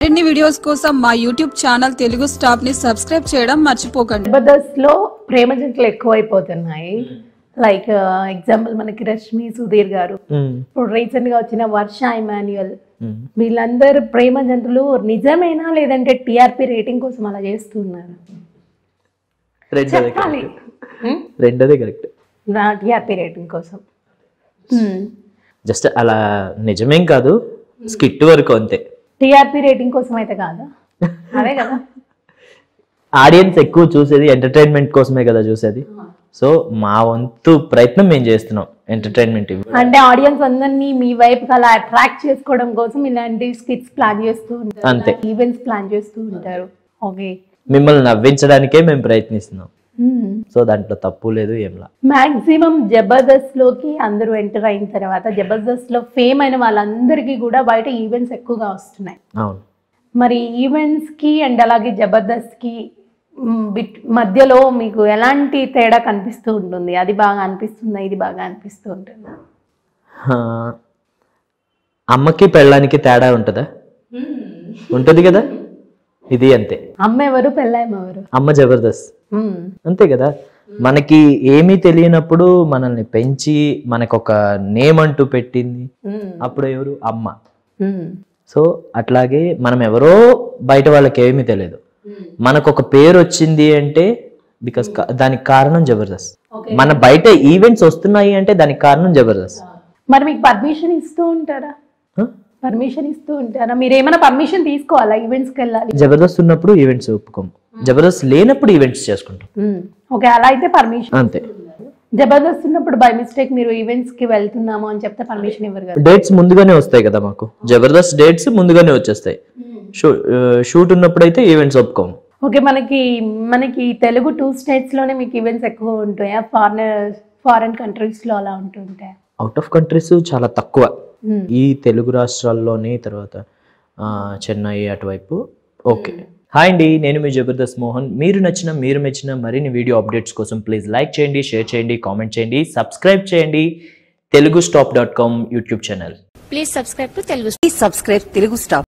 మరిన్ని వీడియోస్ కోసం మా యూట్యూబ్ ఛానల్ తెలుగు స్టాప్ ని సబ్స్క్రైబ్ చేయడం మర్చిపోకండి జబర్దస్త్ లో ప్రేమ జంటలు ఎక్కువైపోతున్నాయి లైక్ ఎగ్జాంపుల్ మనకి రష్మి సుధీర్ గారు ఇప్పుడు రీసెంట్ గా వచ్చిన వర్ష ఇమాన్యుయల్ వీళ్ళందరూ ప్రేమ జంటలు నిజమేనా లేదంటే టిఆర్పి రేటింగ్ కోసం అలా చేస్తున్నారు రెండోది చెప్పాలి ఉం? రెండోది కరెక్ట్ నా టిఆర్పి రేటింగ్ కోసం ఉం. జస్ట్ అలా నిజమేం కాదు స్కిట్ వరకు అంతే టిఆర్పి రేటింగ్ కోసం అయితే కాదా అదే కదా ఆడియన్స్ ఎక్కువ చూసేది ఎంటర్టైన్మెంట్ కోసమే కదా చూసేది సో మా వంతు ప్రయత్నం మేము చేస్తున్నాం ఎంటర్టైన్మెంట్ అంటే ఆడియన్స్ అందరినీ మీ వైపుకి అలా అట్రాక్ట్ చేసుకోవడం కోసం ఇలాంటి స్కిట్స్ ప్లాన్ చేస్తూ ఉంటారు అంతే. ఈవెంట్స్ ప్లాన్ చేస్తూ ఉంటారు ఓకే మిమ్మల్ని నవ్వించడానికే మేము ప్రయత్నిస్తున్నాం సో దాంట్లో తప్పు లేదు ఏంలా మాక్సిమం జబర్దస్త్ లోకి అందరూ ఎంటర్ అయిన తర్వాత జబర్దస్త్ లో ఫేమ్ అయిన వాళ్ళందరికీ కూడా బయట ఈవెంట్స్ ఎక్కువగా వస్తున్నాయి అవును మరి ఈవెంట్స్ కి అండ్ అలాగే జబర్దస్త్ కి మ్, బిట్ మధ్యలో మీకు ఎలాంటి తేడా కనిపిస్తూ ఉంటుంది అది బాగా అనిపిస్తుందా ఇది బాగా అనిపిస్తూ ఉంటుందా ఆ, అమ్మకి పెళ్ళానికి తేడా ఉంటుందా ఉంటుంది కదా ఇది అంతే అమ్మ ఎవరు పెళ్ళాం ఎవరు అమ్మ జబర్దస్త్ మ్, అంతే కదా మనకి ఏమీ తెలియనప్పుడు మనల్ని పెంచి మనకు ఒక నేమ్ అంటూ పెట్టింది మ్, అప్పుడు ఎవరు అమ్మ మ్, సో అట్లాగే మనం ఎవరో బయట వాళ్ళకి ఏమీ తెలియదు మనకు ఒక పేరు వచ్చింది అంటే బికాస్ దానికి కారణం జబర్దస్త్ మన బయట ఈవెంట్స్ వస్తున్నాయి అంటే దానికి కారణం జబర్దస్త్ మరి మీకు పర్మిషన్ ఇస్తూ ఉంటారా హ? పర్మిషన్ ఇస్తూ ఉంటారా మీరు ఏమైనా పర్మిషన్ తీసుకోవాలా ఈవెంట్స్కి వెళ్ళాలి జబర్దస్త్ ఉన్నప్పుడు ఈవెంట్స్ ఒప్పుకోము జబర్దస్త్ లేనప్పుడు ఈవెంట్స్ చేసుకుంటాం మ్, ఓకే అలా అయితే పర్మిషన్ అంతే జబర్దస్త్ ఉన్నప్పుడు బై మిస్టేక్ మీరు ఈవెంట్స్ కి వెళ్తున్నాము అని చెప్తే పర్మిషన్ ఇవ్వరు కదా డేట్స్ ముందుగానే వస్తాయి కదా మాకు జబర్దస్త్ డేట్స్ ముందుగానే వచ్చేస్తాయి షూ షూట్ ఉన్నప్పుడైతే ఈవెంట్స్ ఒప్పుకోము ఓకే మనకి మనకి తెలుగు టూ స్టేట్స్ లోనే మీకు ఈవెంట్స్ ఎక్కువ ఉంటాయా ఫారిన్ ఫారిన్ కంట్రీస్ లో అలా ఉంటుంటాయా అవుట్ ఆఫ్ కంట్రీస్ చాలా తక్కువ Hmm. ఈ తెలుగు రాష్ట్రాల్లోని తర్వాత ఆ, చెన్నై అటువైపు ఓకే హాయ్ అండి నేను మీ జబర్దస్త్ మోహన్ మీరు నచ్చిన మీరు మెచ్చిన మరిన్ని వీడియో అప్డేట్స్ కోసం ప్లీజ్ లైక్ చేయండి షేర్ చేయండి కామెంట్ చేయండి సబ్స్క్రైబ్ చేయండి Telugu stop dot com YouTube channel Please subscribe to Telugu Please subscribe Telugu Star.